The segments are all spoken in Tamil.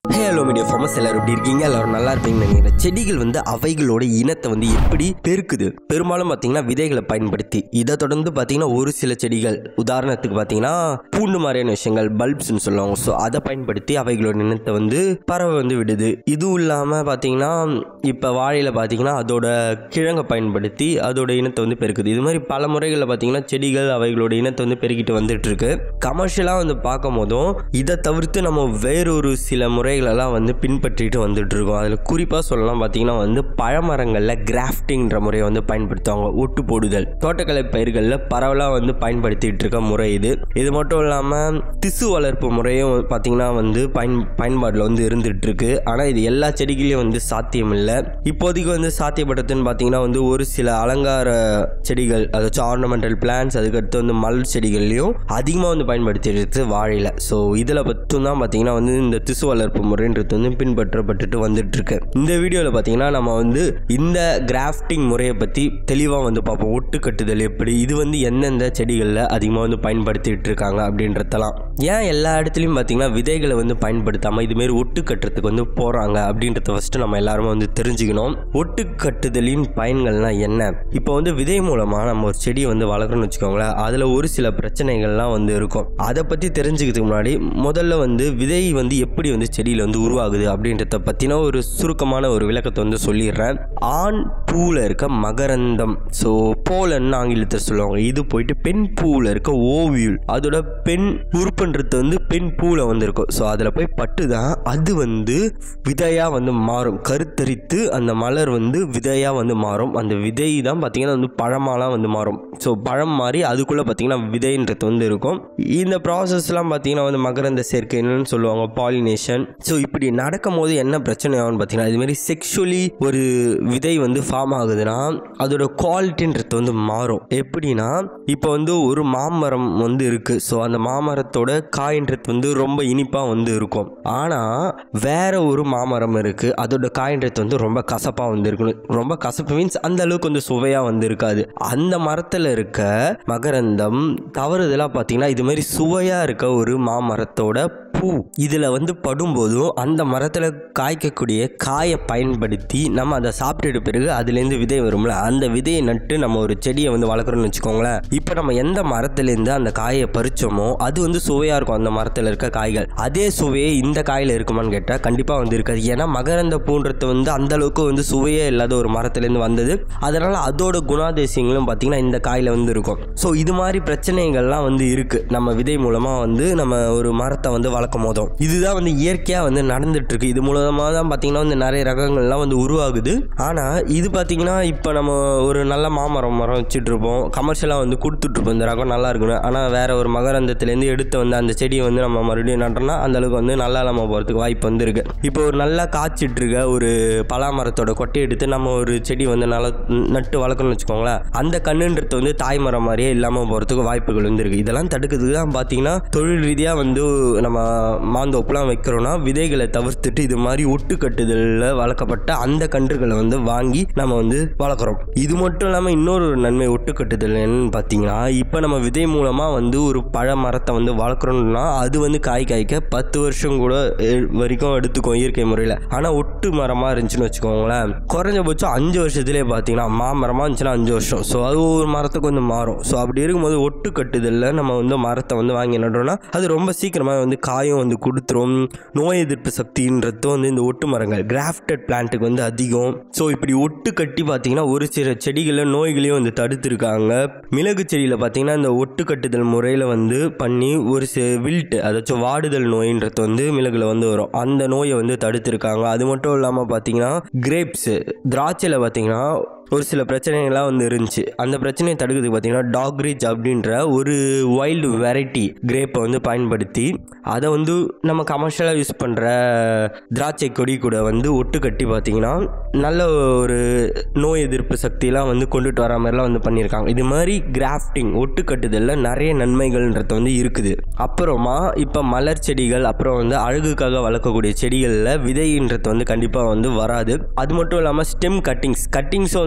ஹலோ மீடியா ஃபார்மஸ் எல்லாரும் எப்படி இருக்கீங்க எல்லாரும் நல்லா இருப்பீங்கன்னு நினைக்கிறேன் செடிகள் வந்து அவைகளோட இனத்தை வந்து எப்படி பெருக்குது பெரும்பாலும் பார்த்தீங்கன்னா விதைகளை பயன்படுத்தி இதை தொடர்ந்து பார்த்தீங்கன்னா ஒரு சில செடிகள் உதாரணத்துக்கு பார்த்தீங்கன்னா பூண்டு மாதிரியான விஷயங்கள் பல்ப்ஸ்னு சொல்லுவாங்க ஸோ அதை பயன்படுத்தி அவைகளோட இனத்தை வந்து பறவை வந்து விடுது இதுவும் இல்லாமல் பார்த்தீங்கன்னா இப்போ வாழையில் பார்த்தீங்கன்னா அதோட கிழங்கை பயன்படுத்தி அதோட இனத்தை வந்து பெருக்குது இது மாதிரி பல முறைகளில் பார்த்தீங்கன்னா செடிகள் அவைகளோட இனத்தை வந்து பெருக்கிட்டு வந்துட்டு இருக்கு கமர்ஷியலாக வந்து பார்க்கும் போதும் இதை தவிர்த்து நம்ம வேறொரு சில முறைகளெல்லாம் வந்து பின்பற்றிட்டு வந்துட்டு இருக்கோம் அதில் குறிப்பாக சொல்லலாம் பார்த்தீங்கன்னா வந்து பழமரங்களில் கிராஃப்டிங்ன்ற முறையை வந்து பயன்படுத்துவாங்க ஒட்டு போடுதல் தோட்டக்கலை பயிர்களில் பரவலாக வந்து பயன்படுத்திட்டு இருக்க முறை இது இது மட்டும் இல்லாமல் திசு வளர்ப்பு முறையும் பார்த்தீங்கன்னா வந்து பயன் பயன்பாட்டில் வந்து இருந்துட்டு இருக்கு ஆனால் இது எல்லா செடிகளையும் வந்து சாத்தியம் இல்லை இப்போதைக்கு வந்து சாத்தியப்படுத்துன்னு பார்த்தீங்கன்னா வந்து ஒரு சில அலங்கார செடிகள் அதாச்சும் ஆர்னமெண்டல் பிளான்ஸ் அதுக்கடுத்து வந்து மலர் செடிகள்லையும் அதிகமாக வந்து பயன்படுத்திடுறது வாழையில் ஸோ இதில் மட்டும் தான் பார்த்தீங்கன்னா வந்து இந்த திசு வளர்ப்பு முறைன்றது வந்து பின்பற்றப்பட்டுட்டு வந்துட்டு இருக்கு இந்த வீடியோவில் பார்த்தீங்கன்னா நம்ம வந்து இந்த கிராஃப்டிங் முறையை பற்றி தெளிவாக வந்து பார்ப்போம் ஒட்டு கட்டுதல் எப்படி இது வந்து எந்தெந்த செடிகளில் அதிகமாக வந்து பயன்படுத்திட்டு இருக்காங்க அப்படின்றதெல்லாம் ஏன் எல்லா இடத்துலையும் பார்த்தீங்கன்னா விதைகளை வந்து பயன்படுத்தாமல் இதுமாரி ஒட்டு கட்டுறதுக்கு வந்து போகிறாங்க அப்படின்றத ஃபஸ்ட்டு நம்ம எல்லாருமே வந்து தெரிஞ்சுக்கணும் ஒட்டு கட்டுதலின் பயன்கள்லாம் என்ன இப்போ வந்து விதை மூலமாக நம்ம ஒரு செடியை வந்து வளர்க்குறோம்னு வச்சுக்கோங்களேன் அதில் ஒரு சில பிரச்சனைகள்லாம் வந்து இருக்கும் அதை பற்றி தெரிஞ்சுக்கிறதுக்கு முன்னாடி முதல்ல வந்து விதை வந்து எப்படி வந்து செடியில் வந்து உருவாகுது அப்படின்றத பற்றின ஒரு சுருக்கமான ஒரு விளக்கத்தை வந்து சொல்லிடுறேன் ஆண் பூவில் இருக்க மகரந்தம் ஸோ போலன்னு ஆங்கிலத்தில் சொல்லுவாங்க இது போயிட்டு பெண் பூவில் இருக்க ஓவியூல் அதோட பெண் உறுப்புன்றது வந்து பெண் பூவில் வந்து இருக்கும் ஸோ அதில் போய் பட்டு தான் அது வந்து விதையாக வந்து மாறும் கருத்தரித்து அந்த மலர் வந்து விதையாக வந்து மாறும் அந்த விதை தான் பார்த்தீங்கன்னா வந்து பழமாலாம் வந்து மாறும் ஸோ பழம் மாறி அதுக்குள்ளே பார்த்தீங்கன்னா விதைன்றது வந்து இருக்கும் இந்த ப்ராசஸ்லாம் பார்த்தீங்கன்னா வந்து மகரந்த சேர்க்கை என்னன்னு சொல்லுவாங்க பாலினேஷன் ஸோ இப்படி நடக்கும் போது என்ன பிரச்சனை ஆகும்னு பார்த்தீங்கன்னா இதுமாரி செக்ஷுவலி ஒரு விதை வந்து ஃபார்ம் ஆகுதுன்னா அதோட குவாலிட்டின்றது வந்து மாறும் எப்படின்னா இப்போ வந்து ஒரு மாமரம் வந்து இருக்குது ஸோ அந்த மாமரத்தோட காயின்றது வந்து ரொம்ப இனிப்பாக வந்து இருக்கும் ஆனால் வேற ஒரு மாமரம் இருக்குது அதோட காயின்றது வந்து ரொம்ப கசப்பாக வந்து இருக்கணும் ரொம்ப கசப்பு மீன்ஸ் அந்த அளவுக்கு வந்து சுவையாக வந்து இருக்காது அந்த மரத்தில் இருக்க மகரந்தம் தவறுதலாக பார்த்தீங்கன்னா இது மாதிரி சுவையாக இருக்க ஒரு மாமரத்தோட பூ இதில் வந்து படும்போதும் அந்த மரத்தில் காய்க்கக்கூடிய காயை பயன்படுத்தி நம்ம அதை சாப்பிட்டுட்டு பிறகு அதுலேருந்து விதை வரும்ல அந்த விதையை நட்டு நம்ம ஒரு செடியை வந்து வளர்க்குறோம்னு வச்சுக்கோங்களேன் இப்போ நம்ம எந்த மரத்துலேருந்து அந்த காயை பறிச்சோமோ அது வந்து சுவையாக இருக்கும் அந்த மரத்தில் இருக்க காய்கள் அதே சுவையே இந்த காயில் இருக்குமான்னு கேட்டால் கண்டிப்பாக வந்து இருக்காது ஏன்னா மகரந்த பூன்றது வந்து அந்த அளவுக்கு வந்து சுவையே இல்லாத ஒரு மரத்துலேருந்து வந்தது அதனால் அதோட குணாதிசயங்களும் பார்த்திங்கன்னா இந்த காயில் வந்து இருக்கும் ஸோ இது மாதிரி பிரச்சனைகள்லாம் வந்து இருக்குது நம்ம விதை மூலமாக வந்து நம்ம ஒரு மரத்தை வந்து வளர்க்கும் போதும் இதுதான் வந்து இயற்கையாக வந்து நடந்துட்டு இருக்கு இது மூலமாக தான் பார்த்தீங்கன்னா வந்து நிறைய ரகங்கள்லாம் வந்து உருவாகுது ஆனால் இது பார்த்தீங்கன்னா இப்போ நம்ம ஒரு நல்ல மாமரம் மரம் வச்சுட்டு இருப்போம் கமர்ஷியலாக வந்து கொடுத்துட்ருப்போம் இந்த ரகம் நல்லா இருக்கணும் ஆனால் வேற ஒரு மகரந்தத்துலேருந்து எடுத்து வந்து அந்த செடியை வந்து நம்ம மறுபடியும் நட்டோம்னா அந்த அளவுக்கு வந்து நல்லா இல்லாமல் போகிறதுக்கு வாய்ப்பு வந்து இருக்கு இப்போ ஒரு நல்லா காய்ச்சிட்டு இருக்க ஒரு பலாமரத்தோட கொட்டையை எடுத்து நம்ம ஒரு செடி வந்து நல்லா நட்டு வளர்க்கணும்னு வச்சுக்கோங்களேன் அந்த கண்ணுன்றது வந்து தாய்மரம் மாதிரியே இல்லாமல் போகிறதுக்கு வாய்ப்புகள் வந்து இருக்கு இதெல்லாம் தடுக்கிறதுக்கு தான் பார்த்தீங்கன்னா தொழில் ரீதியாக வந்து நம்ம மாந்தோப்புலாம் வைக்கிறோம்னா விதைகளை தவிர்த்துட்டு இது மாதிரி ஒட்டு கட்டுதலில் வளர்க்கப்பட்ட அந்த கன்றுகளை வந்து வாங்கி நம்ம வந்து வளர்க்குறோம் இது மட்டும் இல்லாமல் இன்னொரு ஒரு நன்மை ஒட்டு கட்டுதல் என்னன்னு பார்த்தீங்கன்னா இப்போ நம்ம விதை மூலமாக வந்து ஒரு பழ மரத்தை வந்து வளர்க்குறோம்னா அது வந்து காய் காய்க்க பத்து வருஷம் கூட எ- வரைக்கும் எடுத்துக்கும் இயற்கை முறையில் ஆனால் ஒட்டு மரமாக இருந்துச்சுன்னு வச்சுக்கோங்களேன் குறைஞ்சபட்சம் அஞ்சு வருஷத்துலேயே பார்த்தீங்கன்னா மாமரமாக இருந்துச்சுன்னா அஞ்சு வருஷம் ஸோ அது ஒரு மரத்துக்கு வந்து மாறும் ஸோ அப்படி இருக்கும்போது ஒட்டு கட்டுதலில் நம்ம வந்து மரத்தை வந்து வாங்கி நடுறோம்னா அது ரொம்ப சீக்கிரமாக வந்து காயும் வந்து கொடுத்துரும் நோய் எதிர்ப்பு சக்தின்றது வந்து இந்த ஒட்டு மரங்கள் கிராஃப்டட் பிளான்ட்டுக்கு வந்து அதிகம் ஸோ இப்படி ஒட்டு கட்டி பார்த்தீங்கன்னா ஒரு சில செடிகளில் நோய்களையும் வந்து தடுத்துருக்காங்க மிளகு செடியில் பார்த்தீங்கன்னா இந்த ஒட்டு கட்டுதல் முறையில் வந்து பண்ணி ஒரு சி வில்ட் அதாச்சும் வாடுதல் நோயின்றது வந்து மிளகுல வந்து வரும் அந்த நோயை வந்து தடுத்துருக்காங்க அது மட்டும் இல்லாமல் பார்த்தீங்கன்னா கிரேப்ஸு திராட்சையில் பார்த்தீங்கன்னா ஒரு சில பிரச்சனைகள்லாம் வந்து இருந்துச்சு அந்த பிரச்சனையை தடுக்கிறதுக்கு பார்த்தீங்கன்னா டாக்ரிச் அப்படின்ற ஒரு வைல்டு வெரைட்டி கிரேப்பை வந்து பயன்படுத்தி அதை வந்து நம்ம கமர்ஷியலாக யூஸ் பண்ணுற திராட்சை கொடி கூட வந்து ஒட்டு கட்டி பார்த்தீங்கன்னா நல்ல ஒரு நோய் எதிர்ப்பு சக்தியெல்லாம் வந்து கொண்டுட்டு வர மாதிரிலாம் வந்து பண்ணியிருக்காங்க இது மாதிரி கிராஃப்டிங் ஒட்டு கட்டுதலில் நிறைய நன்மைகள்ன்றது வந்து இருக்குது அப்புறமா இப்போ மலர் செடிகள் அப்புறம் வந்து அழகுக்காக வளர்க்கக்கூடிய செடிகளில் விதைன்றது வந்து கண்டிப்பாக வந்து வராது அது மட்டும் இல்லாமல் ஸ்டெம் கட்டிங்ஸ் கட்டிங்ஸும் வந்து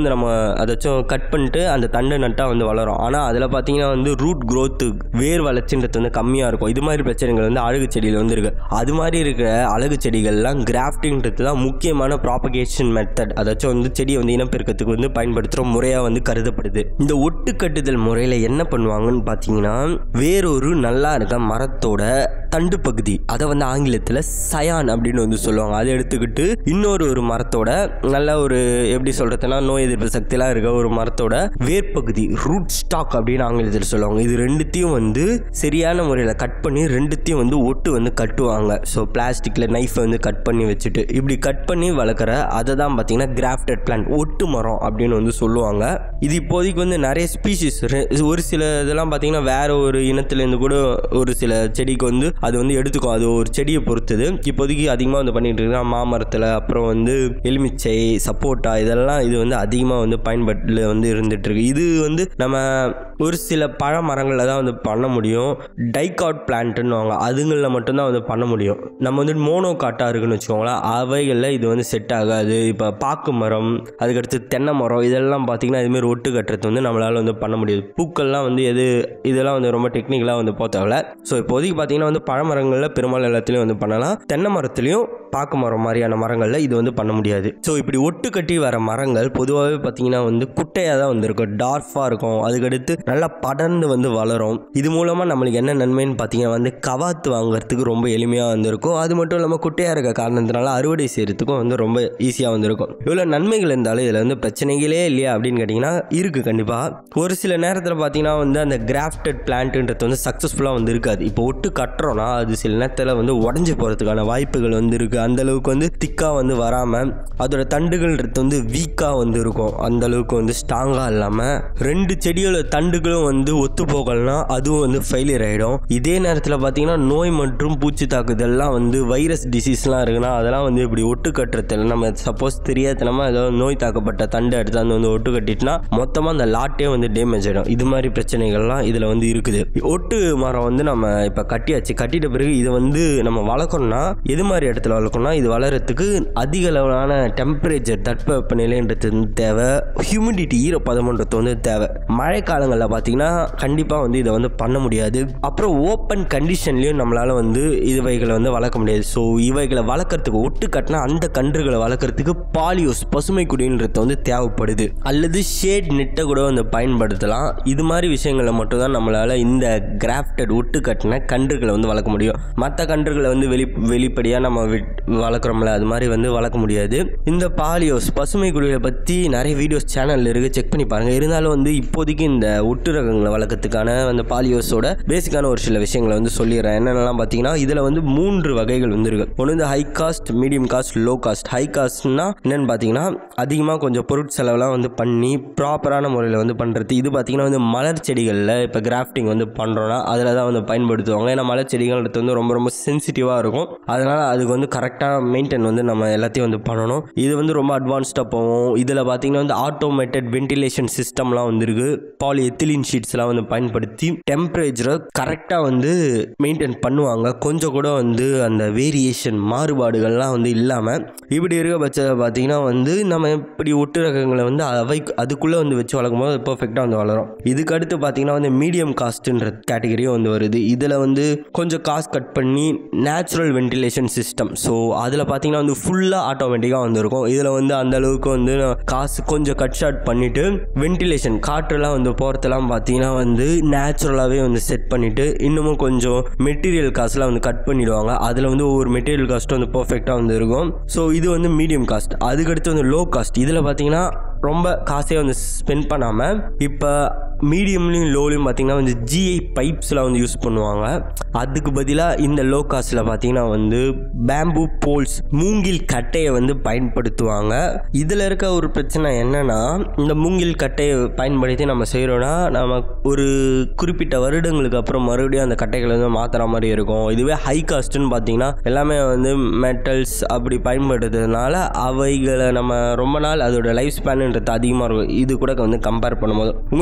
வந்து நம்ம அதாச்சும் கட் பண்ணிட்டு அந்த தண்டு நட்டால் வந்து வளரும் ஆனால் அதில் பார்த்தீங்கன்னா வந்து ரூட் growth வேர் வளர்ச்சின்றது வந்து கம்மியாக இருக்கும் இது மாதிரி பிரச்சனைகள் வந்து அழகு செடியில் வந்து இருக்கு அது மாதிரி இருக்கிற அழகு செடிகள்லாம் கிராஃப்டிங்கிறது தான் முக்கியமான ப்ராபகேஷன் மெத்தட் அதாச்சும் வந்து செடியை வந்து இனப்பெருக்கத்துக்கு வந்து பயன்படுத்துகிற முறையாக வந்து கருதப்படுது இந்த ஒட்டு கட்டுதல் முறையில் என்ன பண்ணுவாங்கன்னு பார்த்தீங்கன்னா வேறொரு நல்லா இருக்க மரத்தோட தண்டு பகுதி அதை வந்து ஆங்கிலத்தில் சயான் அப்படின்னு வந்து சொல்லுவாங்க அதை எடுத்துக்கிட்டு இன்னொரு ஒரு மரத்தோட நல்ல ஒரு எப்படி சொல்கிறதுனா நோய் எதிர்ப்பு சக்திலாம் இருக்க ஒரு மரத்தோட வேர்ப்பகுதி ரூட் ஸ்டாக் அப்படின்னு ஆங்கிலத்தில் சொல்லுவாங்க இது ரெண்டுத்தையும் வந்து சரியான முறையில் கட் பண்ணி ரெண்டுத்தையும் வந்து ஒட்டு வந்து கட்டுவாங்க ஸோ பிளாஸ்டிக்கில் நைஃபை வந்து கட் பண்ணி வச்சுட்டு இப்படி கட் பண்ணி வளர்க்குற அதை தான் பார்த்தீங்கன்னா கிராஃப்டட் பிளான்ட் ஒட்டு மரம் அப்படின்னு வந்து சொல்லுவாங்க இது இப்போதைக்கு வந்து நிறைய ஸ்பீஷிஸ் ஒரு சில இதெல்லாம் பார்த்தீங்கன்னா வேற ஒரு இனத்துலேருந்து கூட ஒரு சில செடிக்கு வந்து அது வந்து எடுத்துக்கும் அது ஒரு செடியை பொறுத்தது இப்போதைக்கு அதிகமாக வந்து பண்ணிட்டு இருக்கா மாமரத்தில் அப்புறம் வந்து எலுமிச்சை சப்போட்டா இதெல்லாம் இது வந்து அதிகமாக வந்து பயன்பாட்டில் வந்து இருந்துட்டு இருக்கு இது வந்து நம்ம ஒரு சில பழ மரங்களில் தான் வந்து பண்ண முடியும் டைகாட் பிளான்ட்டுன்னு அதுங்களில் மட்டும்தான் வந்து பண்ண முடியும் நம்ம வந்து மோனோ காட்டாக இருக்குன்னு வச்சுக்கோங்களேன் அவைகளில் இது வந்து செட் ஆகாது இப்போ பாக்கு மரம் அதுக்கடுத்து தென்னை மரம் இதெல்லாம் பார்த்தீங்கன்னா இதுமாரி ஒட்டு கட்டுறது வந்து நம்மளால் வந்து பண்ண முடியாது பூக்கள்லாம் வந்து எது இதெல்லாம் வந்து ரொம்ப டெக்னிக்கலாக வந்து போக தேவையில்ல ஸோ இப்போதைக்கு பார்த்தீங்கன்னா வந்து பழமரங்களில் பெரும்பாலும் எல்லாத்துலேயும் வந்து பண்ணலாம் தென்னை மரத்துலேயும் பாக்கு மரம் மாதிரியான மரங்களில் இது வந்து பண்ண முடியாது ஸோ இப்படி ஒட்டு கட்டி வர மரங்கள் பொதுவாகவே பார்த்தீங்கன்னா வந்து குட்டையாக தான் வந்து இருக்கும் டார்ஃபாக இருக்கும் அதுக்கடுத்து நல்லா படர்ந்து வந்து வளரும் இது மூலமாக நம்மளுக்கு என்ன நன்மைன்னு பார்த்தீங்கன்னா வந்து கவாத்து வாங்குறதுக்கு ரொம்ப எளிமையாக வந்திருக்கும் அது மட்டும் இல்லாமல் குட்டையாக இருக்க காரணத்தினால அறுவடை செய்கிறதுக்கும் வந்து ரொம்ப ஈஸியாக வந்திருக்கும் இவ்வளோ நன்மைகள் இருந்தாலும் இதில் வந்து பிரச்சனைகளே இல்லையா அப்படின்னு கேட்டிங்கன்னா இருக்குது கண்டிப்பாக ஒரு சில நேரத்தில் பார்த்தீங்கன்னா வந்து அந்த கிராஃப்டட் பிளான்ட்டுன்றது வந்து சக்ஸஸ்ஃபுல்லாக வந்து இருக்காது இப்போ ஒட்டு கட்டுறோன்னா அது சில நேரத்தில் வந்து உடஞ்சி போகிறதுக்கான வாய்ப்புகள் வந்து இருக்குது அந்த அளவுக்கு வந்து திக்காக வந்து வராமல் அதோட தண்டுகள்ன்றது வந்து வீக்காக வந்து இருக்கும் அந்த அளவுக்கு வந்து ஸ்ட்ராங்காக இல்லாமல் ரெண்டு செடியோட தண்டுகளும் வந்து ஒத்து போகலனா அதுவும் வந்து ஃபெயிலியர் ஆகிடும் இதே நேரத்தில் பார்த்தீங்கன்னா நோய் மற்றும் பூச்சி தாக்குதல்லாம் வந்து வைரஸ் டிசீஸ்லாம் இருக்குன்னா அதெல்லாம் வந்து இப்படி ஒட்டு கட்டுறதுல நம்ம சப்போஸ் தெரியாதனமா ஏதோ நோய் தாக்கப்பட்ட தண்டு எடுத்து அந்த வந்து ஒட்டு கட்டிட்டுனா மொத்தமாக அந்த லாட்டே வந்து டேமேஜ் ஆகிடும் இது மாதிரி பிரச்சனைகள்லாம் இதில் வந்து இருக்குது ஒட்டு மரம் வந்து நம்ம இப்போ கட்டியாச்சு கட்டிட்ட பிறகு இதை வந்து நம்ம வளர்க்கணும்னா எது மாதிரி இடத்துல வளர்க்கணும்னா இது வளர்கிறதுக்கு அதிக அளவிலான டெம்பரேச்சர் தட்பவெப்பநிலைன்றது வந்து தேவை ஹியூமிடிட்டி ஈரப்பதம்ன்றது வந்து தேவை மழை காலங்களில் பார்த்தீங்கன்னா கண்டிப்பாக வந்து இதை வந்து பண்ண முடியாது அப்புறம் ஓப்பன் கண்டிஷன்லேயும் நம்மளால் வந்து இவைகளை வந்து வளர்க்க முடியாது ஸோ இவைகளை வளர்க்குறதுக்கு ஒட்டு கட்டினா அந்த கன்றுகளை வளர்க்குறதுக்கு பாலியோஸ் பசுமை குடின்றது வந்து தேவைப்படுது அல்லது ஷேட் நெட்டை கூட வந்து பயன்படுத்தலாம் இது மாதிரி விஷயங்களை மட்டும்தான் நம்மளால் இந்த கிராஃப்டட் ஒட்டு கட்டின கன்றுகளை வந்து வளர்க்க முடியும் மற்ற கன்றுகளை வந்து வெளி வெளிப்படையாக நம்ம விட் வளர்க்குறோம்ல அது மாதிரி வந்து வளர்க்க முடியாது இந்த பாலியோஸ் பசுமை குடிகளை பற்றி நிறைய வீடியோஸ் சேனலில் இருக்குது செக் பண்ணி பாருங்கள் இருந்தாலும் வந்து இப்போதைக்கு இந்த ஒட்டு ரகங்களை வளர்க்கறதுக்கான அந்த பாலியோஸோட பேசிக்கான ஒரு சில விஷயங்களை வந்து சொல்லிடுறேன் என்னென்னலாம் பார்த்தீங்கன்னா இதில் வந்து மூன்று வகைகள் வந்து இருக்கு ஒன்று வந்து high cost medium cost low cost high காஸ்ட்னா என்னென்னு பார்த்தீங்கன்னா அதிகமாக கொஞ்சம் பொருட்செலவுலாம் வந்து பண்ணி ப்ராப்பரான முறையில் வந்து பண்ணுறது இது பார்த்தீங்கன்னா வந்து மலர் செடிகளில் இப்போ கிராஃப்டிங் வந்து பண்ணுறோன்னா அதில் தான் வந்து பயன்படுத்துவாங்க ஏன்னா மலர் செடிகள்ன்றது வந்து ரொம்ப ரொம்ப சென்சிட்டிவாக இருக்கும் அதனால் அதுக்கு வந்து கரெக்டாக மெயின்டைன் வந்து நம்ம எல்லாத்தையும் வந்து பண்ணணும் இது வந்து ரொம்ப அட்வான்ஸ்டாக போகும் இதில் பார்த்தீங்கன்னா வந்து ஆட்டோமேட்டட் வென்டிலேஷன் சிஸ்டம்லாம் வந்துருக்கு பாலி எத்திலின் ஷீட்ஸ்லாம் வந்து பயன்படுத்தி டெம்பரேச்சரை கரெக்டாக வந்து மெயின்டைன் பண்ணுவாங்க கொஞ்சம் கூட வந்து அந்த வேரியேஷன் மாறுபாடுகள்லாம் வந்து இல்லாமல் இப்படி இருக்க பட்சத்தில் பார்த்தீங்கன்னா வந்து நம்ம இப்படி ஒட்டு ரகங்களை வந்து அவை அதுக்குள்ளே வந்து வச்சு வளர்க்கும் போது பர்ஃபெக்டாக வந்து வளரும் இதுக்கு அடுத்து பார்த்தீங்கன்னா வந்து மீடியம் காஸ்ட்டுன்ற கேட்டகரியும் வந்து வருது இதில் வந்து கொஞ்சம் காஸ்ட் கட் பண்ணி நேச்சுரல் வென்டிலேஷன் சிஸ்டம் ஸோ அதில் பார்த்தீங்கன்னா வந்து ஃபுல்லாக ஆட்டோமேட்டிக்காக வந்துருக்கும் இதில் வந்து அந்த அளவுக்கு வந்து காசு கொஞ்சம் கட் ஷார்ட் பண்ணிவிட்டு வென்டிலேஷன் காற்றுலாம் வந்து போகிறதெல்லாம் பார்த்தீங்கன்னா வந்து நேச்சுரலாகவே வந்து செட் பண்ணிவிட்டு இன்னமும் கொஞ்சம் மெட்டீரியல் காசுலாம் வந்து கட் பண்ணிடுவாங்க அதில் வந்து ஒவ்வொரு மெட்டீரியல் காஸ்ட்டும் வந்து பர்ஃபெக்டாக வந்து இருக்கும் ஸோ இது வந்து மீடியம் காஸ்ட் அதுக்கடுத்து வந்து லோ காஸ்ட் இதில் பார்த்தீங்கன்னா ரொம்ப காசே வந்து ஸ்பெண்ட் பண்ணாமல் இப்போ மீடியம்லையும் லோலையும் பார்த்தீங்கன்னா வந்து ஜிஐ பைப்ஸ்லாம் வந்து யூஸ் பண்ணுவாங்க அதுக்கு பதிலாக இந்த லோ காஸ்ட்டில் பார்த்தீங்கன்னா வந்து பேம்பு போல்ஸ் மூங்கில் கட்டையை வந்து பயன்படுத்துவாங்க இதில் இருக்க ஒரு பிரச்சனை என்னன்னா இந்த மூங்கில் கட்டையை பயன்படுத்தி நம்ம செய்கிறோன்னா நம்ம ஒரு குறிப்பிட்ட வருடங்களுக்கு அப்புறம் மறுபடியும் அந்த கட்டைகளை வந்து மாற்றுற மாதிரி இருக்கும் இதுவே ஹை காஸ்ட்டுன்னு பார்த்தீங்கன்னா எல்லாமே வந்து மெட்டல்ஸ் அப்படி பயன்படுத்துறதுனால அவைகளை நம்ம ரொம்ப நாள் அதோட லைஃப் ஸ்பேனுன்றது அதிகமாக இருக்கும் இது கூட வந்து கம்பேர் பண்ணும்போது உங்களோட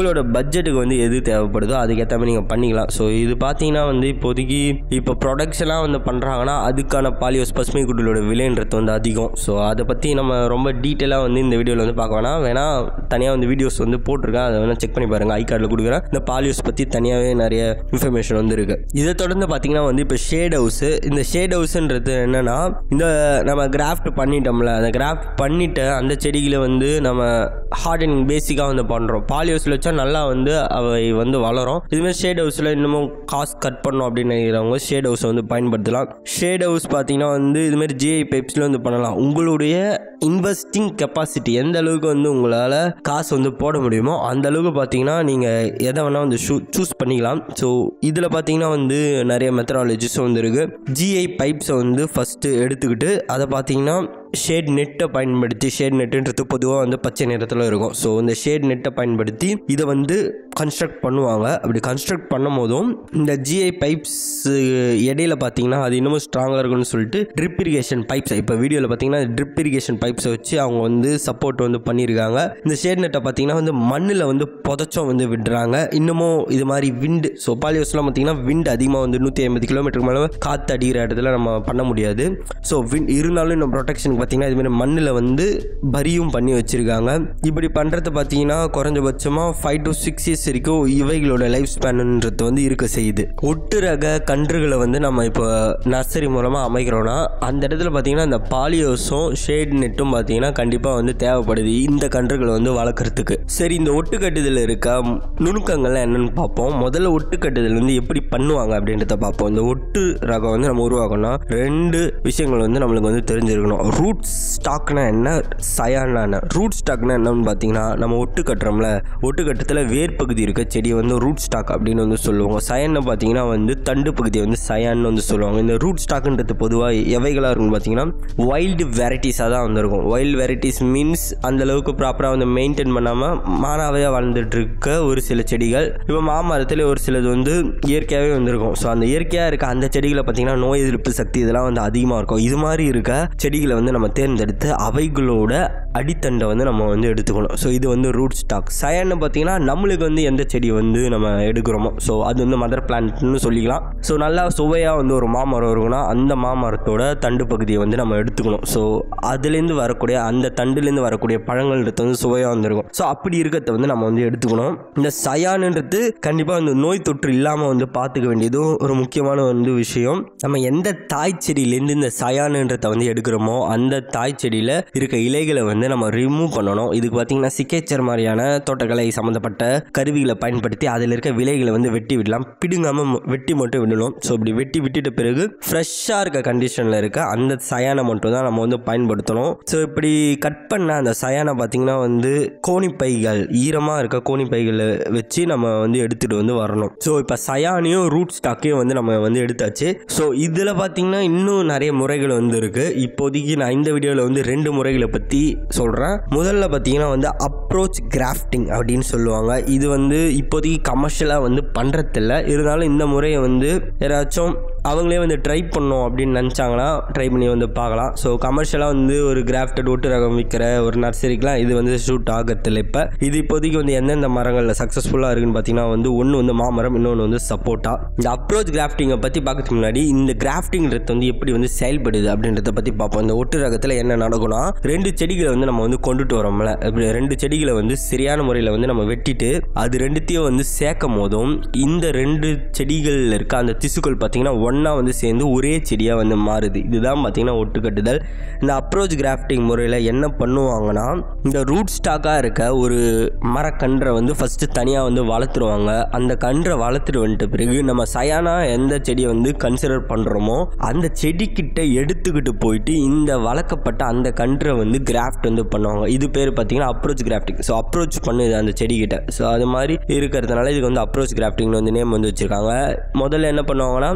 பட்ஜெட்டுக்கு வந்து எது தேவைப்படுதோ அதுக்கேற்ற மாதிரி நீங்கள் பண்ணிக்கலாம் ஸோ இது பார்த்தீங்கன்னா வந்து இப்போதைக்கு இப்போ ப்ரொடக்ஷனாக வந்து பண்ணுறாங்கன்னா அதுக்கான பாலியோஸ் பசுமை குடிலோட விலைன்றது வந்து அதிகம் ஸோ அதை பற்றி நம்ம ரொம்ப டீட்டெயிலாக வந்து இந்த வீடியோவில் வந்து பார்க்க வேணாம் வேணால் தனியாக வந்து வீடியோஸ் வந்து போட்டிருக்கேன் அதை வேணால் செக் பண்ணி பாருங்கள் ஐ கார்டில் கொடுக்குறேன் இந்த பாலியோஸ் பற்றி தனியாகவே நிறைய இன்ஃபர்மேஷன் வந்து இருக்குது இதை தொடர்ந்து பார்த்தீங்கன்னா வந்து இப்போ ஷேட் ஹவுஸு இந்த ஷேட் ஹவுஸுன்றது என்னென்னா இந்த நம்ம கிராஃப்ட் பண்ணிட்டோம்ல அந்த கிராஃப்ட் பண்ணிட்டு அந்த செடிகளை வந்து நம்ம ஹார்டனிங் பேசிக்காக வந்து பண்ணுறோம் பாலியோஸில் வச்சா நல்லா வந்து அவை வந்து வளரும் இதுமாதிரி ஷேட் ஹவுஸில் இன்னமும் காசு கட் பண்ணோம் அப்படின்னு நினைக்கிறவங்க ஷேட் ஹவுஸை வந்து பயன்படுத்தலாம் ஷேட் ஹவுஸ் பார்த்தீங்கன்னா வந்து இதுமாதிரி ஜிஐ பைப்ஸில் வந்து பண்ணலாம் உங்களுடைய இன்வெஸ்டிங் கெப்பாசிட்டி எந்த அளவுக்கு வந்து உங்களால் காசு வந்து போட முடியுமோ அந்த அளவுக்கு பார்த்தீங்கன்னா நீங்கள் எதை வேணால் வந்து ஷூ சூஸ் பண்ணிக்கலாம் ஸோ இதில் பார்த்தீங்கன்னா வந்து நிறைய மெத்தடாலஜிஸும் வந்து இருக்குது ஜிஐ பைப்ஸை வந்து ஃபஸ்ட்டு எடுத்துக்கிட்டு அதை பார்த்தீங்கன்னா ஷேட் நெட்டை பயன்படுத்தி ஷேட் நெட்டுன்றது பொதுவாக வந்து பச்சை நிறத்தில் இருக்கும் ஸோ இந்த ஷேட் நெட்டை பயன்படுத்தி இதை வந்து கன்ஸ்ட்ரக்ட் பண்ணுவாங்க அப்படி கன்ஸ்ட்ரக்ட் பண்ணும் போதும் இந்த ஜிஐ பைப்ஸ் இடையில பார்த்தீங்கன்னா அது இன்னமும் ஸ்ட்ராங்காக இருக்கும்னு சொல்லிட்டு ட்ரிப் இரிகேஷன் பைப்ஸ் இப்போ வீடியோவில் பார்த்தீங்கன்னா ட்ரிப் இரிகேஷன் பைப்ஸை வச்சு அவங்க வந்து சப்போர்ட் வந்து பண்ணியிருக்காங்க இந்த ஷேட் நெட்டை பார்த்தீங்கன்னா வந்து மண்ணில் வந்து புதைச்சம் வந்து விடுறாங்க இன்னமும் இது மாதிரி விண்டு ஸோ பாலியோஸ்லாம் பார்த்தீங்கன்னா விண்ட் அதிகமாக வந்து நூற்றி ஐம்பது கிலோமீட்டருக்கு மேலே காற்று அடிக்கிற இடத்துல நம்ம பண்ண முடியாது ஸோ விண்ட் இருந்தாலும் இன்னும் ப்ரொடெக்ஷனுக்கு பார்த்தீங்கன்னா இதுமாரி மண்ணில் வந்து பரியும் பண்ணி வச்சுருக்காங்க இப்படி பண்ணுறது பார்த்தீங்கன்னா குறைஞ்சபட்சமாக ஃபைவ் டு சிக்ஸ் இயர்ஸ் வரைக்கும் இவைகளோட லைஃப் ஸ்பேனுன்றது வந்து இருக்க செய்யுது ஒட்டு ரக கன்றுகளை வந்து நம்ம இப்போ நர்சரி மூலமாக அமைக்கிறோன்னா அந்த இடத்துல பார்த்தீங்கன்னா அந்த பாலியோஸும் ஷேட் நெட்டும் பார்த்தீங்கன்னா கண்டிப்பாக வந்து தேவைப்படுது இந்த கன்றுகளை வந்து வளர்க்குறதுக்கு சரி இந்த ஒட்டு கட்டுதல் இருக்க நுணுக்கங்கள்லாம் என்னென்னு பார்ப்போம் முதல்ல ஒட்டு கட்டுதல் வந்து எப்படி பண்ணுவாங்க அப்படின்றத பார்ப்போம் இந்த ஒட்டு ரகம் வந்து நம்ம உருவாக்கணும்னா ரெண்டு விஷயங்கள் வந்து நம்மளுக்கு வந்து தெரிஞ்சிருக்கணும் ரூட் ஸ்டாக்னா என்ன சயானா என்ன ரூட் ஸ்டாக்னா என்னன்னு பார்த்தீங்கன்னா நம்ம ஒட்டு கட்டுறோம்ல ஒட்டு கட்டத்தில் வேர் பகுதி இருக்க செடியை வந்து ரூட் ஸ்டாக் அப்படின்னு வந்து சொல்லுவாங்க சயன்னு பார்த்தீங்கன்னா வந்து தண்டு பகுதியை வந்து சயான்னு வந்து சொல்லுவாங்க இந்த ரூட் ஸ்டாக்ன்றது பொதுவாக எவைகளாக இருக்கும்னு பார்த்தீங்கன்னா வைல்டு வெரைட்டிஸாக தான் வந்திருக்கும் வைல்டு வெரைட்டிஸ் மீன்ஸ் அந்த அளவுக்கு ப்ராப்பராக வந்து மெயின்டைன் பண்ணாமல் மானாவையாக வளர்ந்துட்டு இருக்க ஒரு சில செடிகள் இப்போ மாமரத்தில் ஒரு சிலது வந்து இயற்கையாகவே வந்திருக்கும் ஸோ அந்த இயற்கையாக இருக்க அந்த செடிகளை பார்த்தீங்கன்னா நோய் எதிர்ப்பு சக்தி இதெல்லாம் வந்து அதிகமாக இருக்கும் இது மாதிரி இருக்க செடிகளை வந்து நம்ம தேர்ந்தெடுத்து அவைகளோட அடித்தண்டை வந்து நம்ம வந்து எடுத்துக்கணும் ஸோ இது வந்து ரூட் ஸ்டாக் சயன்னு பார்த்தீங்கன்னா நம்மளுக்கு வந்து எந்த செடி வந்து நம்ம எடுக்கிறோமோ ஸோ அது வந்து மதர் பிளான்ட்னு சொல்லிக்கலாம் ஸோ நல்லா சுவையாக வந்து ஒரு மாமரம் இருக்குன்னா அந்த மாமரத்தோட தண்டு பகுதியை வந்து நம்ம எடுத்துக்கணும் ஸோ அதுலேருந்து வரக்கூடிய அந்த தண்டுலேருந்து வரக்கூடிய பழங்கள்ன்றது வந்து சுவையாக வந்திருக்கும் ஸோ அப்படி இருக்கிறத வந்து நம்ம வந்து எடுத்துக்கணும் இந்த சயானுன்றது கண்டிப்பாக இந்த நோய் தொற்று இல்லாமல் வந்து பார்த்துக்க வேண்டியதும் ஒரு முக்கியமான வந்து விஷயம் நம்ம எந்த தாய் செடியிலேருந்து இந்த சயானுன்றதை வந்து எடுக்கிறோமோ அந்த தாய் செடியில் இருக்க இலைகளை வந்து நம்ம ரிமூவ் பண்ணணும் இதுக்கு பார்த்தீங்கன்னா சிக்கேச்சர் மாதிரியான தோட்டக்கலை சம்மந்தப்பட்ட கருவிகளை பயன்படுத்தி அதில் இருக்க விலைகளை வந்து வெட்டி விடலாம் பிடுங்காமல் ம- வெட்டி மட்டும் விடணும் ஸோ இப்படி வெட்டி விட்டுட்ட பிறகு ஃப்ரெஷ்ஷாக இருக்க கண்டிஷனில் இருக்க அந்த சயானை மட்டும் தான் நம்ம வந்து பயன்படுத்தணும் ஸோ இப்படி கட் பண்ண அந்த சயானை பார்த்தீங்கன்னா வந்து கோணிப்பைகள் ஈரமாக இருக்க கோணிப்பைகளை வச்சு நம்ம வந்து எடுத்துகிட்டு வந்து வரணும் ஸோ இப்போ சயானையும் ரூட் ஸ்டாக்கையும் வந்து நம்ம வந்து எடுத்தாச்சு ஸோ இதில் பார்த்தீங்கன்னா இன்னும் நிறைய முறைகள் வந்து இருக்குது இப்போதைக்கு நான் இந்த வீடியோவில் வந்து ரெண்டு முறைகளை பற்றி சொல்கிறேன் முதல்ல பார்த்தீங்கன்னா வந்து அப்ரோச் கிராஃப்டிங் அப்படின்னு சொல்லுவாங்க இது வந்து இப்போதைக்கு கமர்ஷியலாக வந்து பண்ணுறதில்ல இருந்தாலும் இந்த முறையை வந்து யாராச்சும் அவங்களே வந்து ட்ரை பண்ணோம் அப்படின்னு நினச்சாங்கன்னா ட்ரை பண்ணி வந்து பார்க்கலாம் ஸோ கமர்ஷியலாக வந்து ஒரு கிராஃப்டட் ஒட்டு ரகம் விற்கிற ஒரு நர்சரிக்கெலாம் இது வந்து ஷூட் ஆகிறதில்ல இப்போ இது இப்போதைக்கு வந்து எந்தெந்த மரங்களில் சக்ஸஸ்ஃபுல்லாக இருக்குன்னு பார்த்தீங்கன்னா வந்து ஒன்று வந்து மாமரம் இன்னொன்று வந்து சப்போட்டா இந்த அப்ரோச் கிராஃப்டிங்கை பற்றி பார்க்கறதுக்கு முன்னாடி இந்த கிராஃப்டிங்கிறது வந்து எப்படி வந்து செயல்படுது அப்படின்றத பற்றி பார்ப்போம் இந்த ஒட்டு ரகத்தில் என்ன நடக்கும்னா ரெண்டு செடிகளை வந்து நம்ம வந்து கொண்டுட்டு வரோம்ல இப்படி ரெண்டு செடிகளை வந்து சரியான முறையில் வந்து நம்ம வெட்டிட்டு அது ரெண்டுத்தையும் வந்து சேர்க்கும் போதும் இந்த ரெண்டு செடிகளில் இருக்க அந்த திசுக்கள் பார்த்தீங்கன்னா ஒன்றா வந்து சேர்ந்து ஒரே செடியாக வந்து மாறுது இதுதான் பார்த்தீங்கன்னா ஒட்டுக்கட்டுதல் இந்த அப்ரோச் கிராஃப்டிங் முறையில் என்ன பண்ணுவாங்கன்னா இந்த ரூட் ஸ்டாக்காக இருக்க ஒரு மரக்கன்றை வந்து ஃபஸ்ட்டு தனியாக வந்து வளர்த்துருவாங்க அந்த கன்றை வளர்த்துட்டு வந்துட்ட பிறகு நம்ம சயானா எந்த செடியை வந்து கன்சிடர் பண்ணுறோமோ அந்த செடிக்கிட்ட எடுத்துக்கிட்டு போயிட்டு இந்த வளர்க்கப்பட்ட அந்த கன்றை வந்து கிராஃப்ட் வந்து பண்ணுவாங்க இது பேர் பார்த்தீங்கன்னா அப்ரோச் கிராஃப்டிங் ஸோ அப்ரோச் பண்ணுது அந்த செடிக்கிட்ட ஸோ அது மாதிரி இருக்கிறதுனால இதுக்கு வந்து அப்ரோச் கிராஃப்டிங்னு வந்து நேம் வந்து வச்சுருக்காங்க முதல்ல என்ன பண்ணுவாங்கன்னா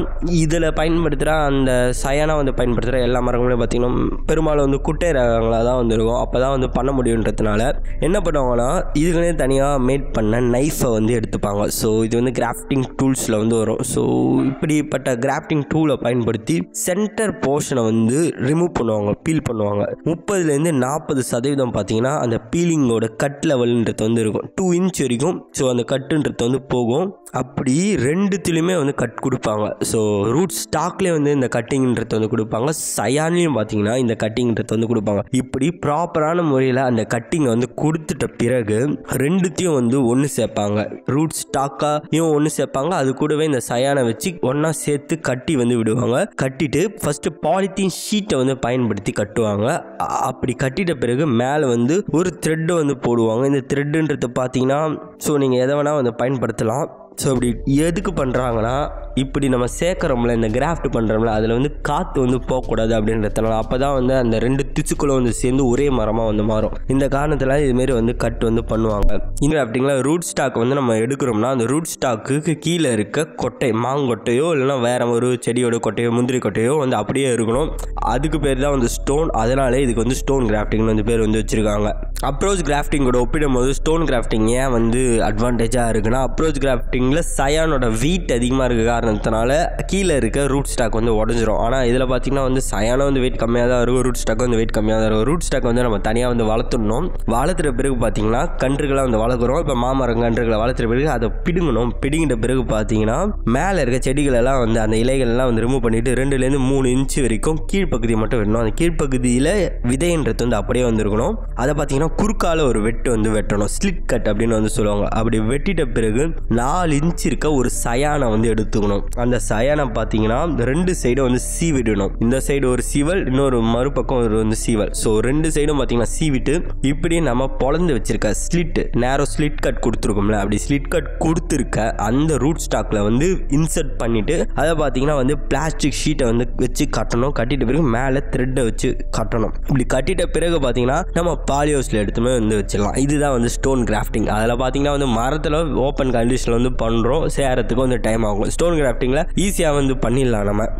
இதில் பயன்படுத்துகிற அந்த சயானா வந்து பயன்படுத்துகிற எல்லா மரங்களும் பார்த்திங்கன்னா பெரும்பாலும் வந்து குட்டை ரகங்களாக தான் வந்து இருக்கும் அப்போ தான் வந்து பண்ண முடியுன்றதுனால என்ன பண்ணுவாங்கன்னா இதுக்குன்னே தனியாக மேட் பண்ண நைஃபை வந்து எடுத்துப்பாங்க ஸோ இது வந்து கிராஃப்டிங் டூல்ஸில் வந்து வரும் ஸோ இப்படிப்பட்ட கிராஃப்டிங் டூலை பயன்படுத்தி சென்டர் போர்ஷனை வந்து ரிமூவ் பண்ணுவாங்க பீல் பண்ணுவாங்க முப்பதுலேருந்து நாற்பது சதவீதம் பார்த்தீங்கன்னா அந்த பீலிங்கோட கட் லெவல்ன்றது வந்து இருக்கும் டூ இன்ச் வரைக்கும் ஸோ அந்த கட்டுன்றது வந்து போகும் அப்படி ரெண்டுத்துலேயுமே வந்து கட் கொடுப்பாங்க ஸோ ரூட் ஸ்டாக்லேயே வந்து இந்த கட்டிங்ன்றது வந்து கொடுப்பாங்க சயான்லேயும் பார்த்தீங்கன்னா இந்த கட்டிங்ன்றது வந்து கொடுப்பாங்க இப்படி ப்ராப்பரான முறையில் அந்த கட்டிங்கை வந்து கொடுத்துட்ட பிறகு ரெண்டுத்தையும் வந்து ஒன்று சேர்ப்பாங்க ரூட் ஸ்டாக்காயும் ஒன்று சேர்ப்பாங்க அது கூடவே இந்த சயானை வச்சு ஒன்றா சேர்த்து கட்டி வந்து விடுவாங்க கட்டிட்டு ஃபஸ்ட்டு பாலித்தீன் ஷீட்டை வந்து பயன்படுத்தி கட்டுவாங்க அ- அப்படி கட்டிட்ட பிறகு மேலே வந்து ஒரு த்ரெட்டை வந்து போடுவாங்க இந்த த்ரெட்டுன்றது பார்த்தீங்கன்னா ஸோ நீங்கள் எதை வேணால் வந்து பயன்படுத்தலாம் ஸோ இப்படி எதுக்கு பண்ணுறாங்கன்னா இப்படி நம்ம சேர்க்குறோம்ல இந்த கிராஃப்ட் பண்ணுறோம்ல அதில் வந்து காற்று வந்து போகக்கூடாது அப்படின்றதுனால அப்போ தான் வந்து அந்த ரெண்டு திச்சுக்களும் வந்து சேர்ந்து ஒரே மரமாக வந்து மாறும் இந்த காரணத்தில் இதுமாரி வந்து கட் வந்து பண்ணுவாங்க இந்த கிராஃப்டிங்கில் ரூட் ஸ்டாக் வந்து நம்ம எடுக்கிறோம்னா அந்த ரூட் ஸ்டாக்கு கீழே இருக்க கொட்டை மாங்கொட்டையோ இல்லைன்னா வேற ஒரு செடியோட கொட்டையோ முந்திரி கொட்டையோ வந்து அப்படியே இருக்கணும் அதுக்கு பேர் தான் வந்து ஸ்டோன் அதனாலே இதுக்கு வந்து ஸ்டோன் கிராஃப்டிங்னு வந்து பேர் வந்து வச்சுருக்காங்க அப்ரோச் கிராஃப்டிங்கோட ஒப்பிடும்போது ஸ்டோன் கிராஃப்டிங் ஏன் வந்து அட்வான்டேஜாக இருக்குன்னா அப்ரோச் கிராஃப்டிங்கில் சயானோட வெயிட் அதிகமாக இருக்க காரணத்தினால கீழே இருக்க ரூட் ஸ்டாக் வந்து உடஞ்சிரும் ஆனால் இதில் பார்த்தீங்கன்னா வந்து சயானம் வந்து வெயிட் கம்மியாக தான் இருக்கும் ரூட் ஸ்டாக் வந்து வெயிட் கம்மியாக தான் இருக்கும் ரூட் ஸ்டாக் வந்து நம்ம தனியாக வந்து வளர்த்துடணும் வளர்த்துற பிறகு பார்த்தீங்கன்னா கன்றுகளை வந்து வளர்க்குறோம் இப்போ மாமரம் கன்றுகளை வளர்த்துற பிறகு அதை பிடுங்கணும் பிடுங்கிட்ட பிறகு பார்த்தீங்கன்னா மேலே இருக்க செடிகள் எல்லாம் வந்து அந்த இலைகள் எல்லாம் வந்து ரிமூவ் பண்ணிட்டு ரெண்டுலேருந்து மூணு இன்ச் வரைக்கும் கீழ்ப்பகுதியை மட்டும் வெட்டணும் அந்த கீழ்ப்பகுதியில் விதைன்றது வந்து அப்படியே வந்துருக்கணும் அதை பார்த்தீங்கன்னா குறுக்கால ஒரு வெட்டு வந்து வெட்டணும் ஸ்லிட் கட் அப்படின்னு வந்து சொல்லுவாங்க அப்படி வெட்டிட்ட பிறகு நாலு இன்ச் இருக்க ஒரு சயானை வந்து எடுத்துக்கணும் அந்த சயானை பார்த்தீங்கன்னா ரெண்டு சைடும் வந்து சீவிடணும் இந்த சைடு ஒரு சீவல் இன்னொரு மறுபக்கம் ஒரு வந்து சீவல் ஸோ ரெண்டு சைடும் பார்த்தீங்கன்னா சீவிட்டு இப்படி நம்ம பொழந்து வச்சிருக்க ஸ்லிட் நேரோ ஸ்லிட் கட் கொடுத்துருக்கோம்ல அப்படி ஸ்லிட் கட் கொடுத்துருக்க அந்த ரூட் ஸ்டாக்ல வந்து இன்சர்ட் பண்ணிட்டு அதை பார்த்தீங்கன்னா வந்து பிளாஸ்டிக் ஷீட்டை வந்து வச்சு கட்டணும் கட்டிட்ட பிறகு மேலே த்ரெட்டை வச்சு கட்டணும் இப்படி கட்டிட்ட பிறகு பார்த்தீங்கன்னா நம்ம பாலியோஸில் எடுத்துமே வந்து வச்சிடலாம் இதுதான் வந்து ஸ்டோன் கிராஃப்டிங் அதில் பார்த்தீங்கன்னா வந்து மரத்தில் ஓப்பன் கண்டிஷனில் வந்து பண்ணுறோம் சேரத்துக்கு வந்து டைம் ஆகும் ஸ்டோன் கிராஃப்டிங்கில் ஈஸியாக வந்து பண்ணிடலாம் நம்ம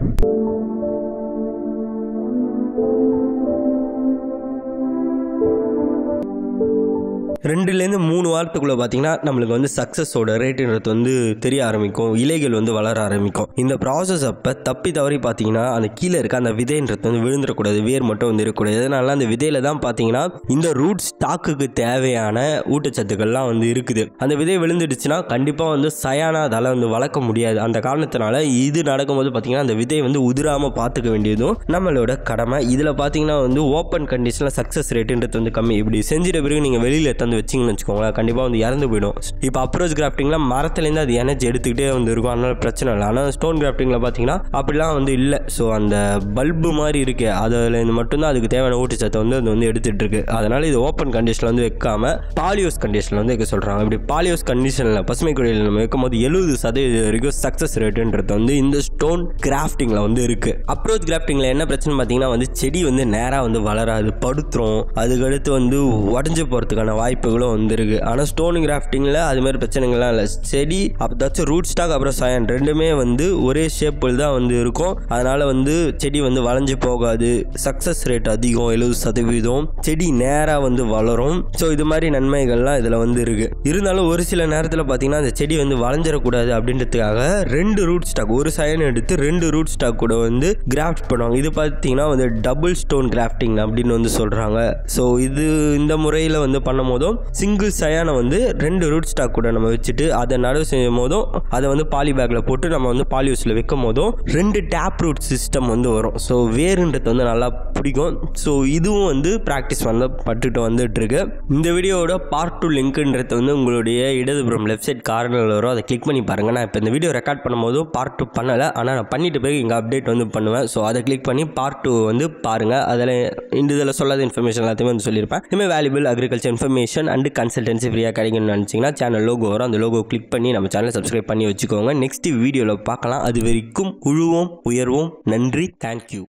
ரெண்டுலேருந்து மூணு வாரத்துக்குள்ளே பார்த்தீங்கன்னா நம்மளுக்கு வந்து சக்ஸஸோட ரேட்டுன்றது வந்து தெரிய ஆரம்பிக்கும் இலைகள் வந்து வளர ஆரம்பிக்கும் இந்த ப்ராசஸ் அப்போ தப்பி தவறி பார்த்தீங்கன்னா அந்த கீழே இருக்க அந்த விதைன்றது வந்து விழுந்துடக்கூடாது வேர் மட்டும் வந்து இருக்கக்கூடாது இதனால அந்த விதையில தான் பார்த்தீங்கன்னா இந்த ரூட் ஸ்டாக்குக்கு தேவையான ஊட்டச்சத்துக்கள்லாம் வந்து இருக்குது அந்த விதை விழுந்துடுச்சுன்னா கண்டிப்பாக வந்து சயானா அதால் வந்து வளர்க்க முடியாது அந்த காரணத்தினால இது நடக்கும்போது பார்த்தீங்கன்னா அந்த விதை வந்து உதிராமல் பார்த்துக்க வேண்டியதும் நம்மளோட கடமை இதில் பார்த்தீங்கன்னா வந்து ஓப்பன் கண்டிஷனில் சக்ஸஸ் ரேட்டுன்றது வந்து கம்மி இப்படி செஞ்சிட்ட பிறகு நீங்கள் வெளியில் எடுத்து வந்து வச்சிங்கன்னு வச்சுக்கோங்களேன் கண்டிப்பாக வந்து இறந்து போயிடும் இப்போ அப்ரோச் கிராஃப்டிங்கில் மரத்துலேருந்து அது எனர்ஜி எடுத்துக்கிட்டே வந்து இருக்கும் அதனால பிரச்சனை இல்லை ஆனால் ஸ்டோன் கிராஃப்டிங்கில் பார்த்தீங்கன்னா அப்படிலாம் வந்து இல்லை ஸோ அந்த பல்பு மாதிரி இருக்கு அதில் இருந்து மட்டும்தான் அதுக்கு தேவையான ஊட்டச்சத்தை வந்து அது வந்து எடுத்துட்டு இருக்கு அதனால இது ஓப்பன் கண்டிஷனில் வந்து வைக்காம பாலியோஸ் கண்டிஷனில் வந்து வைக்க சொல்கிறாங்க இப்படி பாலியோஸ் கண்டிஷனில் பசுமை குடியில் நம்ம வைக்கும் போது எழுபது சதவீதம் வரைக்கும் சக்ஸஸ் ரேட்டுன்றது வந்து இந்த ஸ்டோன் கிராஃப்டிங்கில் வந்து இருக்கு அப்ரோச் கிராஃப்டிங்கில் என்ன பிரச்சனை பார்த்தீங்கன்னா வந்து செடி வந்து நேராக வந்து வளராது படுத்துரும் அதுக்கடுத்து வந்து உடஞ்சி போகிறதுக்கான வாய்ப்புகளும் வந்து இருக்கு ஆனால் ஸ்டோன் கிராஃப்டிங்கில் அது மாதிரி பிரச்சனைகள்லாம் இல்லை செடி அப்பதாச்சும் ரூட் ஸ்டாக் அப்புறம் சயன் ரெண்டுமே வந்து ஒரே ஷேப்பில் தான் வந்து இருக்கும் அதனால வந்து செடி வந்து வளைஞ்சு போகாது சக்ஸஸ் ரேட் அதிகம் எழுபது சதவீதம் செடி நேராக வந்து வளரும் ஸோ இது மாதிரி நன்மைகள்லாம் இதில் வந்து இருக்கு இருந்தாலும் ஒரு சில நேரத்தில் பார்த்தீங்கன்னா அந்த செடி வந்து வளைஞ்சிடக்கூடாது அப்படின்றதுக்காக ரெண்டு ரூட் ஸ்டாக் ஒரு சயன் எடுத்து ரெண்டு ரூட் ஸ்டாக் கூட வந்து கிராஃப்ட் பண்ணுவாங்க இது பார்த்தீங்கன்னா வந்து டபுள் ஸ்டோன் கிராஃப்டிங் அப்படின்னு வந்து சொல்கிறாங்க ஸோ இது இந்த முறையில் வந்து பண்ணும் போதும் சிங்கிள் சயானை வந்து ரெண்டு ரூட் ஸ்டாக் கூட நம்ம வச்சுட்டு அதை நடவு செய்யும் போதும் அதை வந்து பாலி பேக்கில் போட்டு நம்ம வந்து பாலியூஸில் வைக்கும் போதும் ரெண்டு டேப் ரூட் சிஸ்டம் வந்து வரும் ஸோ வேறுன்றது வந்து நல்லா பிடிக்கும் ஸோ இதுவும் வந்து ப்ராக்டிஸ் வந்து பட்டுட்டு வந்துட்டு இருக்கு இந்த வீடியோவோட பார்ட் டூ லிங்க்ன்றது வந்து உங்களுடைய இடதுபுறம் லெஃப்ட் சைட் கார்னரில் வரும் அதை கிளிக் பண்ணி பாருங்கள் நான் இப்போ இந்த வீடியோ ரெக்கார்ட் பண்ணும்போது பார்ட் டூ பண்ணலை ஆனால் நான் பண்ணிட்டு பிறகு இங்கே அப்டேட் வந்து பண்ணுவேன் ஸோ அதை கிளிக் பண்ணி பார்ட் டூ வந்து பாருங்கள் அதில் இந்த இதில் சொல்லாத இன்ஃபர்மேஷன் எல்லாத்தையுமே வந்து சொல்லியிருப்பேன் இதுமாதிரி valuable agriculture information and consultancy ஃப்ரீயாக கிடைக்கும்னு நினச்சிங்கன்னா சேனல் லோகோ வரும் அந்த லோகோ கிளிக் பண்ணி நம்ம சேனலை சப்ஸ்கிரைப் பண்ணி வச்சுக்கோங்க நெக்ஸ்ட் வீடியோவில் பார்க்கலாம் அது வரைக்கும் உழுவோம் உயர்வோம் நன்றி தேங்க்யூ